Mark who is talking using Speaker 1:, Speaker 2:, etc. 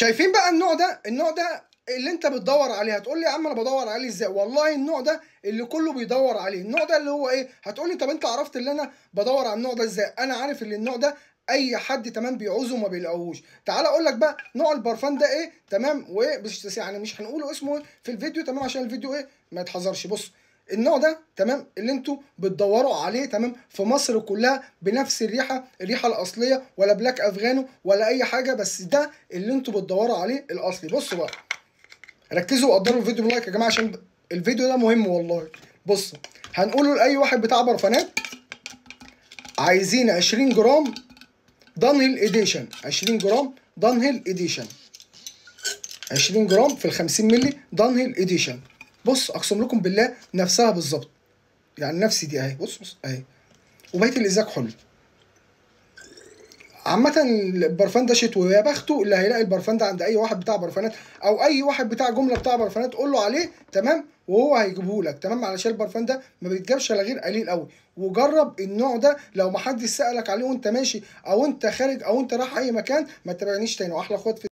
Speaker 1: شايفين بقى النوع ده النوع ده اللي انت بتدور عليه هتقول لي يا عم انا بدور عليه ازاي والله النوع ده اللي كله بيدور عليه النوع ده اللي هو ايه هتقول لي طب انت عرفت اللي انا بدور على النوع ده ازاي انا عارف ان النوع ده اي حد تمام بيعوزه وما بيلاقوهوش تعال اقول لك بقى نوع البرفان ده ايه تمام ومش يعني مش هنقوله اسمه في الفيديو تمام عشان الفيديو ايه ما يتحذرش بص النوع ده تمام اللي انتوا بتدوروا عليه تمام في مصر كلها بنفس الريحه الريحه الاصليه ولا بلاك افغانو ولا اي حاجه بس ده اللي انتوا بتدوروا عليه الاصلي بصوا بقى ركزوا وقدروا الفيديو بلايك يا جماعه عشان الفيديو ده مهم والله بصوا هنقوله لاي واحد بتاع برفانات عايزين 20 جرام دانهيل اديشن 20 جرام دانهيل اديشن 20 جرام في ال 50 مللي دانهيل اديشن بص اقسم لكم بالله نفسها بالظبط يعني نفسي دي اهي بص بص اهي وبقيه الازاج حلو عامة البرفان ده شتوي يا بخته اللي هيلاقي البرفان ده عند اي واحد بتاع برفانات او اي واحد بتاع جمله بتاع برفانات قول له عليه تمام وهو هيجيبه لك تمام علشان البرفان ده ما بيتجابش الا غير قليل قوي وجرب النوع ده لو ما حدش سالك عليه وانت ماشي او انت خارج او انت رايح اي مكان ما تتابعنيش تاني واحلى اخوات في